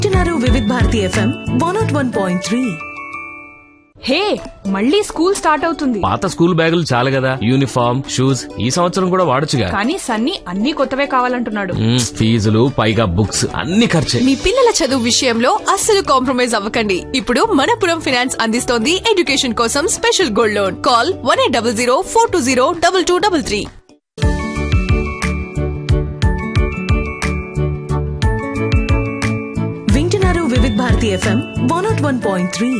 వింటున్నారు Vividh Bharati FM one naught one point three hey మళ్ళీ school start అవుతుంది పాత స్కూల్ బ్యాగులు చాలు కదా యూనిఫామ్ షూస్ ఈ సంవత్సరం కూడా వాడొచ్చుగా కానీ సన్నీ అన్ని కొత్తవే కావాలంటున్నాడు మ్మ్, ఫీజులు పైగా బుక్స్ అన్ని ఖర్చే మీ పిల్లల చదువు విషయంలో అస్సలు కాంప్రమైజ్ అవ్వకండి ఇప్పుడు మనపురం ఫినాన్స్ అందిస్తోంది ఎడ్యుకేషన్ కోసం special gold loan call one eight double zero four two zero double two double three వింటున్నారు Vividh Bharati FM one naught one point three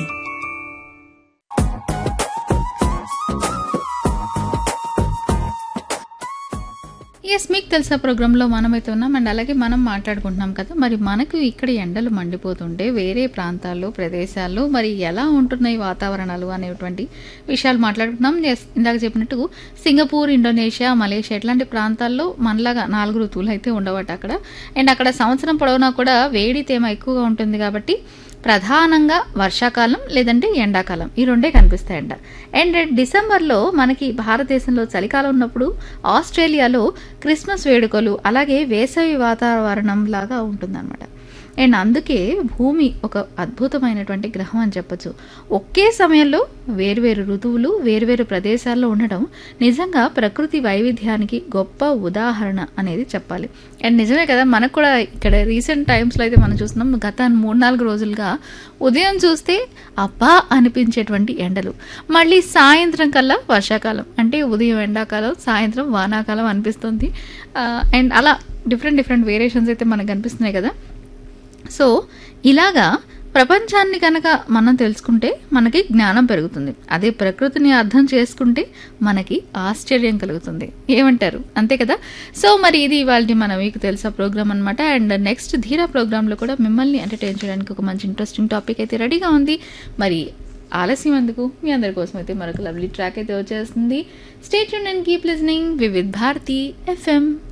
yes మీకు తెలిసిన ప్రోగ్రాంలో మనమైతే ఉన్నాం అండ్ అలాగే మనం మాట్లాడుకుంటున్నాం కదా మరి మనకు ఇక్కడ ఎండలు మండిపోతుంటే వేరే ప్రాంతాల్లో ప్రదేశాల్లో మరి ఎలా ఉంటున్నాయి వాతావరణాలు అనేటువంటి విషయాలు మాట్లాడుకుంటున్నాం ఎస్ ఇందాక చెప్పినట్టు సింగపూర్ ఇండోనేషియా మలేషియా ఇట్లాంటి ప్రాంతాల్లో మనలాగా నాలుగు ఋతువులు అయితే ఉండవట అక్కడ అండ్ అక్కడ సంవత్సరం పొడవునా కూడా వేడి తేమ ఎక్కువగా ఉంటుంది కాబట్టి ప్రధానంగా వర్షాకాలం లేదంటే ఎండాకాలం ఈ రెండే కనిపిస్తాయంట అండ్ డిసెంబర్లో మనకి భారతదేశంలో చలికాలం ఉన్నప్పుడు ఆస్ట్రేలియాలో క్రిస్మస్ వేడుకలు అలాగే వేసవి వాతావరణం లాగా ఉంటుందన్నమాట అండ్ అందుకే భూమి ఒక అద్భుతమైనటువంటి గ్రహం అని చెప్పొచ్చు ఒకే సమయంలో వేరువేరు ఋతువులు వేరువేరు ప్రదేశాల్లో ఉండడం నిజంగా ప్రకృతి వైవిధ్యానికి గొప్ప ఉదాహరణ అనేది చెప్పాలి అండ్ నిజమే కదా మనకు కూడా ఇక్కడ రీసెంట్ టైమ్స్లో అయితే మనం చూస్తున్నాం గత మూడు నాలుగు రోజులుగా ఉదయం చూస్తే అబ్బా అనిపించేటువంటి ఎండలు మళ్ళీ సాయంత్రం కల్లా వర్షాకాలం అంటే ఉదయం ఎండాకాలం సాయంత్రం వానాకాలం అనిపిస్తుంది అండ్ అలా డిఫరెంట్ డిఫరెంట్ వేరియేషన్స్ అయితే మనకు కనిపిస్తున్నాయి కదా సో ఇలాగా ప్రపంచాన్ని కనుక మనం తెలుసుకుంటే మనకి జ్ఞానం పెరుగుతుంది అదే ప్రకృతిని అర్థం చేసుకుంటే మనకి ఆశ్చర్యం కలుగుతుంది ఏమంటారు అంతే కదా సో మరి ఇది ఇవాళ మన మీకు తెలుసా ప్రోగ్రామ్ అనమాట అండ్ నెక్స్ట్ ధీరా ప్రోగ్రాంలో కూడా మిమ్మల్ని ఎంటర్టైన్ చేయడానికి ఒక మంచి ఇంట్రెస్టింగ్ టాపిక్ అయితే రెడీగా ఉంది మరి ఆలస్యం ఎందుకు మీ అందరి కోసం అయితే మరొక లవ్లీ ట్రాక్ అయితే వచ్చేస్తుంది స్టేట్ యూన్ and keep listening Vividh Bharati FM